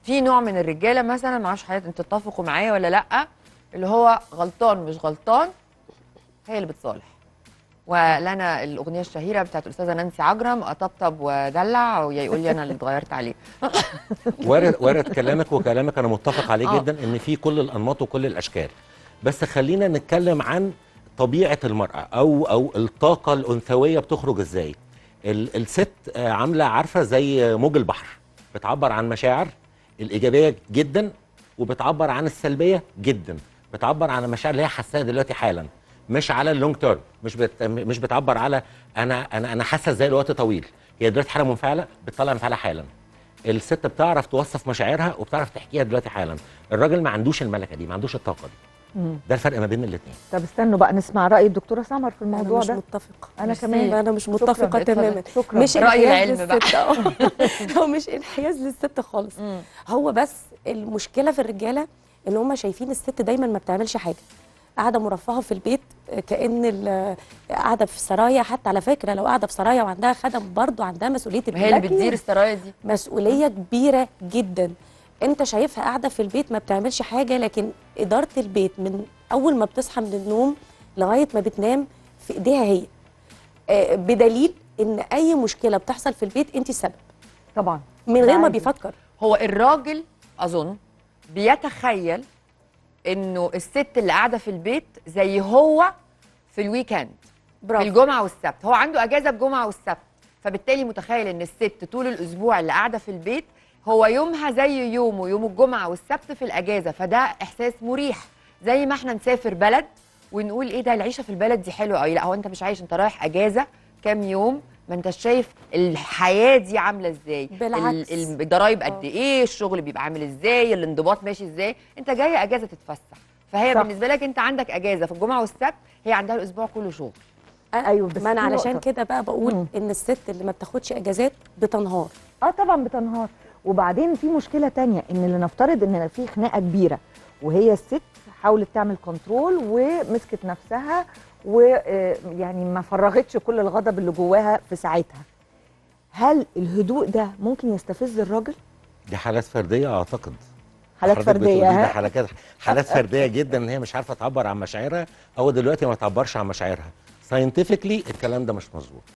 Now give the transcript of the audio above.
في نوع من الرجاله مثلا ما اعرفش حضرتك انتوا تتفقوا معايا ولا لا اللي هو غلطان مش غلطان هي اللي بتصالح ولنا الاغنيه الشهيره بتاعت الاستاذه نانسي عجرم اطبطب ودلع ويا يقول لي انا اللي اتغيرت عليه وارد وارد كلامك وكلامك انا متفق عليه آه. جدا ان في كل الانماط وكل الاشكال بس خلينا نتكلم عن طبيعه المراه او او الطاقه الانثويه بتخرج ازاي ال- الست آه، عامله عارفه زي موج البحر بتعبر عن مشاعر الايجابيه جدا وبتعبر عن السلبيه جدا بتعبر عن المشاعر اللي هي حاساها دلوقتي حالا مش على اللونج تيرم مش بت... مش بتعبر على انا انا انا حاسه ازاي لوقت طويل هي دلوقتي حاله منفعله بتطلع انفعالها حالا الست بتعرف توصف مشاعرها وبتعرف تحكيها دلوقتي حالا الراجل ما عندوش الملكه دي ما عندوش الطاقه دي مم. ده الفرق ما بين الاثنين طب استنوا بقى نسمع راي الدكتوره سمر في انا الموضوع مش ده متفقه انا ميرسي. كمان انا مش متفقه اتفضل. تماما شكرا مش رأي انحياز العلم بقى. للست اه هو مش انحياز للست خالص مم. هو بس المشكله في الرجاله ان هم شايفين الست دايما ما بتعملش حاجه قاعده مرفهه في البيت كان ال- قاعده في سرايا حتى على فكره لو قاعده في سرايا وعندها خدم برضه عندها مسؤوليه ما هي اللي البيت. بتدير السرايا دي مسؤوليه كبيره جدا انت شايفها قاعده في البيت ما بتعملش حاجه لكن اداره البيت من اول ما بتصحى من النوم لغايه ما بتنام في ايديها هي آه، بدليل ان اي مشكله بتحصل في البيت انت السبب طبعا من غير ما عادي. بيفكر هو الراجل اظن بيتخيل انه الست اللي قاعده في البيت زي هو في الويكند في برافو الجمعه والسبت هو عنده اجازه الجمعه والسبت فبالتالي متخيل ان الست طول الاسبوع اللي قاعده في البيت هو يومها زي يومه يوم الجمعه والسبت في الاجازه فده احساس مريح زي ما احنا نسافر بلد ونقول ايه ده العيشه في البلد دي حلوه قوي لا هو انت مش عايش انت رايح اجازه كام يوم ما انت شايف الحياه دي عامله ازاي بالعكس. ال- الضرايب آه. قد ايه الشغل بيبقى عامل ازاي الانضباط ماشي ازاي انت جايه اجازه تتفسح فهي صح. بالنسبه لك انت عندك اجازه في الجمعه والسبت هي عندها الاسبوع كله شغل ايوه بس ما انا في علشان نقطة. كده بقى بقول مم. ان الست اللي ما بتاخدش اجازات بتنهار اه طبعا بتنهار وبعدين في مشكله تانية ان اللي نفترض ان في خناقه كبيره وهي الست حاولت تعمل كنترول ومسكت نفسها ويعني ما فرغتش كل الغضب اللي جواها في ساعتها هل الهدوء ده ممكن يستفز الراجل دي حالات فرديه اعتقد حالات حضرتك بتقولي فرديه ده ها حالات حالات فرديه جدا ان هي مش عارفه تعبر عن مشاعرها او دلوقتي ما تعبرش عن مشاعرها ساينتفكلي الكلام ده مش مظبوط